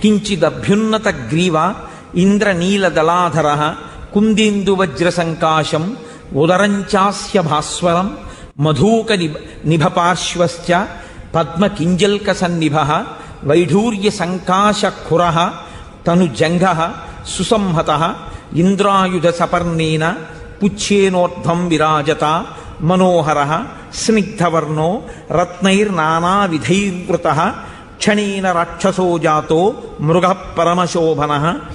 కించిదభ్యున్నత గ్రీవ ఇంద్రనీలదళాధర కుందేందువజ్ర సంకాశం ఉదరంచాస్య భాస్వరం మధూక నిభ నిభపార్శ్వశ్చ పద్మకింజల్క సన్నిభ వైఢూర్య సంకాశ ఖుర తను జంఘ సుసంహత ఇంద్రాయుధ సపర్ణేన పుచ్ఛేనోర్ధం విరాజత మనోహర స్నిగ్ధవర్ణో రత్నైర్నానావిధైర్వృత క్షణేన రాక్షసో జాతో మృగ పరమశోభన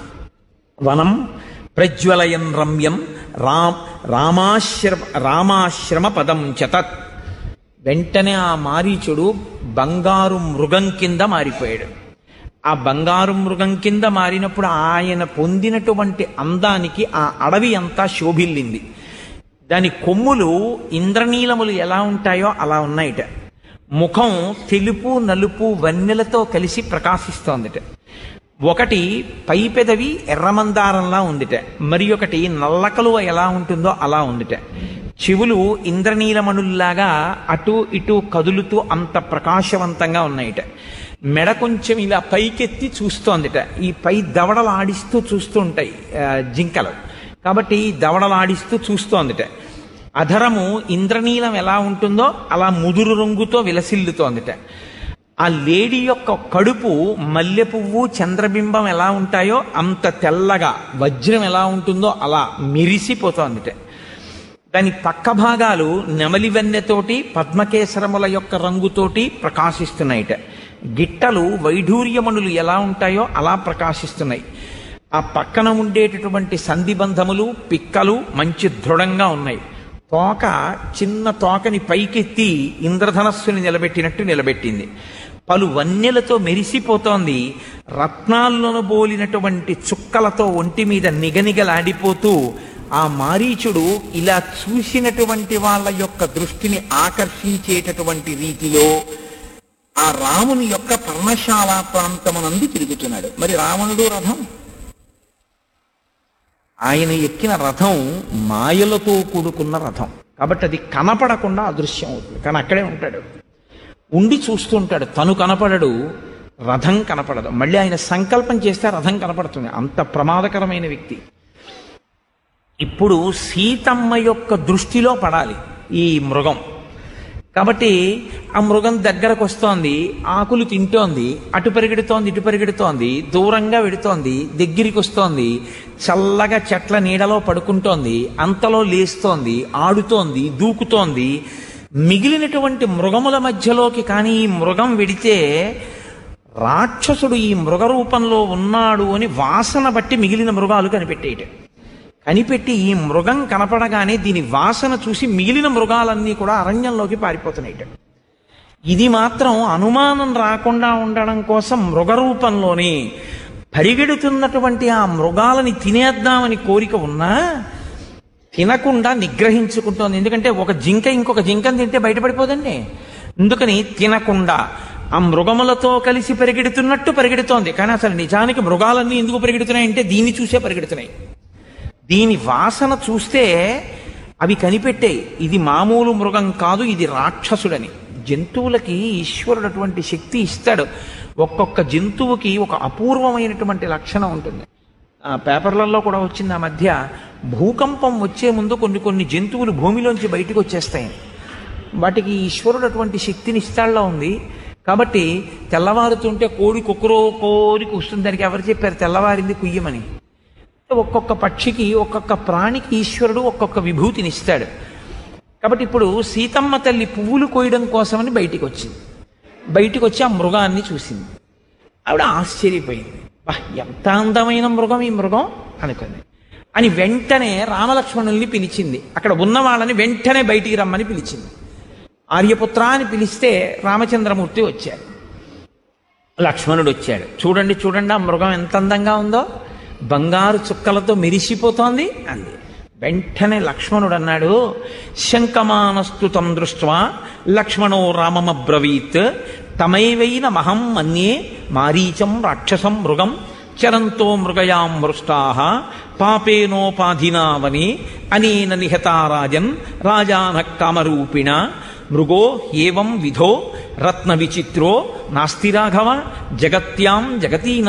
వనం ప్రజ్వలయన్ రమ్యం రామ్ రామాశ్రమ రామాశ్రమ పదం చతత్ వెంటనే ఆ మారీచుడు బంగారు మృగం కింద మారిపోయాడు ఆ బంగారు మృగం కింద మారినప్పుడు ఆయన పొందినటువంటి అందానికి ఆ అడవి అంతా శోభిల్లింది దాని కొమ్ములు ఇంద్రనీలములు ఎలా ఉంటాయో అలా ఉన్నాయిట ముఖం తెలుపు నలుపు వన్నెలతో కలిసి ప్రకాశిస్తోందిట ఒకటి పై పెదవి ఎర్రమందారంలా ఉందిట మరి ఒకటి నల్లకలువ ఎలా ఉంటుందో అలా ఉందిట చెవులు ఇంద్రనీలమణుల్లాగా అటు ఇటు కదులుతూ అంత ప్రకాశవంతంగా ఉన్నాయిట మెడ కొంచెం ఇలా పైకెత్తి చూస్తోందిట ఈ పై దవడలు ఆడిస్తూ చూస్తూ ఉంటాయి ఆ, జింకలు కాబట్టి ఈ దవడలు ఆడిస్తూ చూస్తోందిట అధరము ఇంద్రనీలం ఎలా ఉంటుందో అలా ముదురు రంగుతో విలసిల్లుతోందిట ఆ లేడీ యొక్క కడుపు మల్లె పువ్వు చంద్రబింబం ఎలా ఉంటాయో అంత తెల్లగా వజ్రం ఎలా ఉంటుందో అలా మెరిసిపోతోందిట దాని పక్క భాగాలు నెమలి వెన్నెతోటి పద్మకేసరముల యొక్క రంగుతోటి ప్రకాశిస్తున్నాయిట గిట్టలు వైఢూర్యమణులు ఎలా ఉంటాయో అలా ప్రకాశిస్తున్నాయి ఆ పక్కన ఉండేటటువంటి సంధిబంధములు పిక్కలు మంచి దృఢంగా ఉన్నాయి తోక చిన్న తోకని పైకెత్తి ఇంద్రధనస్సుని నిలబెట్టినట్టు నిలబెట్టింది పలు వన్నెలతో మెరిసిపోతోంది రత్నాలను బోలినటువంటి చుక్కలతో ఒంటి మీద నిగనిగలాడిపోతూ ఆ మారీచుడు ఇలా చూసినటువంటి వాళ్ళ యొక్క దృష్టిని ఆకర్షించేటటువంటి రీతిలో ఆ రాముని యొక్క పర్ణశాల ప్రాంతమునందు తిరుగుతున్నాడు మరి రావణుడు రథం ఆయన ఎక్కిన రథం మాయలతో కూడుకున్న రథం కాబట్టి అది కనపడకుండా అదృశ్యం అవుతుంది కానీ అక్కడే ఉంటాడు ఉండి చూస్తూ ఉంటాడు తను కనపడడు రథం కనపడదు మళ్ళీ ఆయన సంకల్పం చేస్తే రథం కనపడుతుంది అంత ప్రమాదకరమైన వ్యక్తి ఇప్పుడు సీతమ్మ యొక్క దృష్టిలో పడాలి ఈ మృగం కాబట్టి ఆ మృగం దగ్గరకు వస్తోంది ఆకులు తింటోంది అటు పరిగెడుతోంది ఇటు పరిగెడుతోంది దూరంగా వెడుతోంది దగ్గరికి వస్తోంది చల్లగా చెట్ల నీడలో పడుకుంటోంది అంతలో లేస్తోంది ఆడుతోంది దూకుతోంది మిగిలినటువంటి మృగముల మధ్యలోకి కానీ ఈ మృగం వెడితే రాక్షసుడు ఈ మృగ రూపంలో ఉన్నాడు అని వాసన బట్టి మిగిలిన మృగాలు కనిపెట్టేయటం కనిపెట్టి ఈ మృగం కనపడగానే దీని వాసన చూసి మిగిలిన మృగాలన్నీ కూడా అరణ్యంలోకి పారిపోతున్నాయి ఇది మాత్రం అనుమానం రాకుండా ఉండడం కోసం మృగ రూపంలోనే పరిగెడుతున్నటువంటి ఆ మృగాలని తినేద్దామని కోరిక ఉన్నా తినకుండా నిగ్రహించుకుంటోంది ఎందుకంటే ఒక జింక ఇంకొక జింకను తింటే బయటపడిపోదండి అందుకని తినకుండా ఆ మృగములతో కలిసి పరిగెడుతున్నట్టు పరిగెడుతోంది కానీ అసలు నిజానికి మృగాలన్నీ ఎందుకు పరిగెడుతున్నాయంటే దీన్ని చూసే పరిగెడుతున్నాయి దీని వాసన చూస్తే అవి కనిపెట్టాయి ఇది మామూలు మృగం కాదు ఇది రాక్షసుడని జంతువులకి ఈశ్వరుడు అటువంటి శక్తి ఇస్తాడు ఒక్కొక్క జంతువుకి ఒక అపూర్వమైనటువంటి లక్షణం ఉంటుంది ఆ పేపర్లలో కూడా వచ్చింది ఆ మధ్య భూకంపం వచ్చే ముందు కొన్ని కొన్ని జంతువులు భూమిలోంచి బయటకు వచ్చేస్తాయని వాటికి ఈశ్వరుడు అటువంటి శక్తిని ఇస్తాడులో ఉంది కాబట్టి తెల్లవారుతుంటే కోడి కుక్కరో కోరికి వస్తుంది దానికి ఎవరు చెప్పారు తెల్లవారింది కుయ్యమని ఒక్కొక్క పక్షికి ఒక్కొక్క ప్రాణికి ఈశ్వరుడు ఒక్కొక్క విభూతిని ఇస్తాడు కాబట్టి ఇప్పుడు సీతమ్మ తల్లి పువ్వులు కోయడం కోసమని బయటికి వచ్చింది బయటికి వచ్చి ఆ మృగాన్ని చూసింది ఆవిడ ఆశ్చర్యపోయింది "బా, ఎంత అందమైన మృగం ఈ మృగం అనుకుంది అని వెంటనే రామలక్ష్మణుల్ని పిలిచింది అక్కడ ఉన్న వాళ్ళని వెంటనే బయటికి రమ్మని పిలిచింది ఆర్యపుత్ర అని పిలిస్తే రామచంద్రమూర్తి వచ్చాడు లక్ష్మణుడు వచ్చాడు చూడండి చూడండి ఆ మృగం ఎంత అందంగా ఉందో బంగారు చుక్కలతో మెరిసిపోతోంది అంది వెంటనే లక్ష్మణుడు అన్నాడు శంకమానస్తు తం దృష్ట్వా లక్ష్మణో రామమబ్రవీత్ తమైవైన మహం మన్యే మారీచం రాక్షసం మృగం చరంతో మృగయాం మృష్టా పాపేనోపాధినావని అనేన నిహతారాజన్ రాజాన కామరూపిణ మృగో ఏవం విధో రత్న విచిత్రో నాస్తి రాఘవ జగత్యాం జగతీ